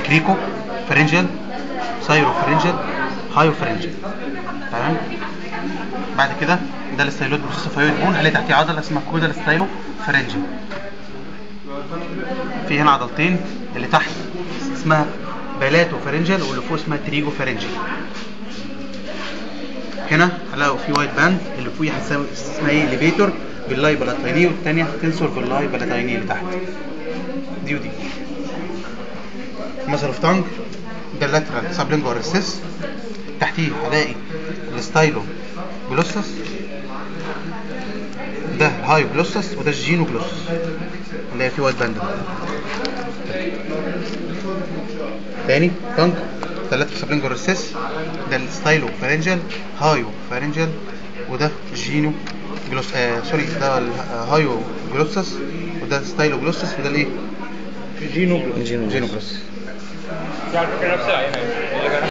كريكو فرنجل سايرو فرنجل هايو فرنجل تمام بعد كده ده الستايلوت بروسيسوفايويد بون عليه تحتيه عضله اسمها كودا ستايلو فرنجل في هنا عضلتين اللي تحت اسمها بلاتو فرنجل واللي فوق اسمها تريجو فرنجل هنا هلاقوا في وايت باند اللي فوقيه هتساوي اسمها ايه ليفيتور باللاي بلاتيني والثانيه تنسور باللاي بلاتيني اللي تحت دي ودي مثلا في تانج ده اللاترال سابلينجوال ريسيس تحتيه هلاقي الستايلو جلوسس ده الهايو جلوسس وده الجينو جلوسس هنلاقي فيه وايت باند ده. تاني تانج ده اللاترال سابلينجوال ريسيس ده الستايلو فارنجل هايو فارنجل وده جينو جلوس آه سوري ده الهايو جلوسس وده ستايلو جلوسس وده الايه جينو جينو جلوسس دي على فكره نفس العينه